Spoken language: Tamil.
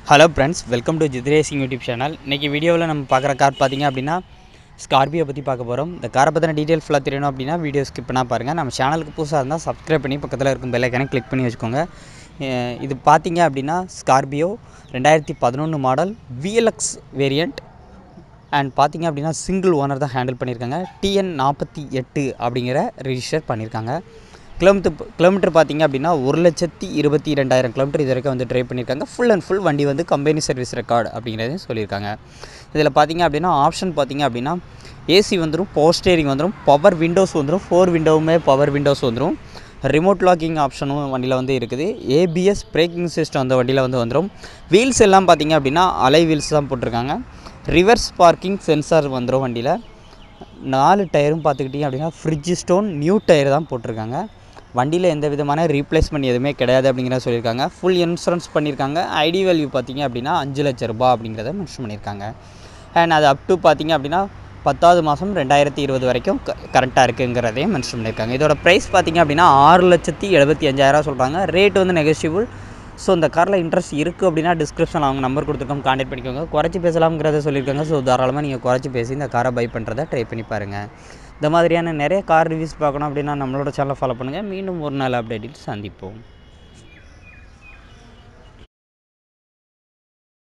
hello friends welcome to Jith racing YouTube channel இன்றைக்கி வீடியோவில் நம்ம பார்க்குற கார் பார்த்தீங்க அப்படின்னா ஸ்கார்பியோ பற்றி பார்க்க போகிறோம் இந்த காரை பற்றின டீட்டெயில் ஃபுல்லாக தெரியணும் அப்படின்னா வீடியோ ஸ்கிப் பண்ணால் பாருங்கள் நம்ம சேனலுக்கு புதுசாக இருந்தால் சப்ஸ்கிரைப் பண்ணி பக்கத்தில் இருக்கும் பெல்லைக்கானே கிளிக் பண்ணி வச்சுக்கோங்க அஹ் இது பார்த்தீங்க அப்படின்னா ஸ்கார்பியோ ரெண்டாயிரத்தி பதினொன்று மாடல் விஎல்எக்ஸ் வேரியண்ட் அண்ட் பார்த்தீங்க அப்படின்னா சிங்கிள் ஓனர் தான் ஹேண்டில் பண்ணியிருக்காங்க டிஎன் நாற்பத்தி எட்டு அப்படிங்கிற ரிஜிஸ்டர் பண்ணியிருக்காங்க கிலோமீட்டர் கிலோமீட்டர் பார்த்தீங்க அப்படின்னா ஒரு லட்சத்தி இருபத்தி ரெண்டாயிரம் கிலோமீட்டர் இது வரைக்கும் வந்து ட்ரைவ் பண்ணியிருக்காங்க ஃபுல் அண்ட் ஃபுல் வண்டி வந்து கம்பெனி சர்வீஸ் ரெக்கார்டு அப்படிங்கிறதையும் சொல்லியிருக்காங்க இதில் பார்த்தீங்க அப்படின்னா ஆப்ஷன் பார்த்தீங்க அப்படின்னா ஏசி வந்துடும் பவர் ஸ்டேரிங் வந்துடும் பவர் விண்டோஸ் வந்துடும் ஃபோர் விண்டோவுமே பவர் விண்டோஸ் வந்துடும் ரிமோட் லாக்கிங் ஆப்ஷனும் வண்டியில் வந்து இருக்குது ஏபிஎஸ் பிரேக்கிங் சிஸ்டம் அந்த வண்டியில் வந்து வந்துடும் வீல்ஸ் எல்லாம் பார்த்தீங்க அப்படின்னா அலை வீல்ஸ் தான் போட்டிருக்காங்க ரிவர்ஸ் பார்க்கிங் சென்சார் வந்துடும் வண்டியில் நாலு டயரும் பார்த்துக்கிட்டிங்க அப்படின்னா ஃப்ரிட்ஜ் ஸ்டோன் நியூ டயர் தான் போட்டிருக்காங்க வண்டியில் எந்த விதமான ரீப்ளேஸ்மெண்ட் எதுவுமே கிடையாது அப்படிங்கிறத சொல்லியிருக்காங்க ஃபுல் இன்சூரன்ஸ் பண்ணியிருக்காங்க ஐடி வேல்யூ பார்த்தீங்க அப்படின்னா அஞ்சு லட்ச ரூபாய் அப்படிங்கிறத மென்ஷன் பண்ணியிருக்காங்க அண்ட் அது அப் டு பார்த்தீங்க அப்படின்னா பத்தாவது மாதம் ரெண்டாயிரத்தி இருபது வரைக்கும் க கரெக்டாக இருக்குங்கிறதையும் மென்ஷன் பண்ணியிருக்காங்க இதோட ப்ரைஸ் பார்த்தீங்க அப்படின்னா ஆறு லட்சத்தி எழுபத்தி அஞ்சாயிரம் சொல்கிறாங்க ரேட் வந்து நெகோஷியபிள் ஸோ இந்த காரில் இன்ட்ரெஸ்ட் இருக்குது அப்படின்னா டிஸ்கிரிப்ஷனில் அவங்க நம்பர் கொடுத்துருக்கோம் கான்டாக்ட் பண்ணிக்கோங்க குறைச்சி பேசலாம்ங்கிறத சொல்லியிருக்காங்க ஸோ தாராளமாக நீங்கள் குறைச்சி பேசி இந்த காரை பை பண்ணுறதை ட்ரை பண்ணி பாருங்கள் இந்த மாதிரியான நிறைய கார் ரிவ்யூஸ் பார்க்கணும் அப்படின்னா நம்மளோட சேனலை ஃபாலோ பண்ணுங்கள் மீண்டும் ஒரு நாள் அப்டேட்டில் சந்திப்போம்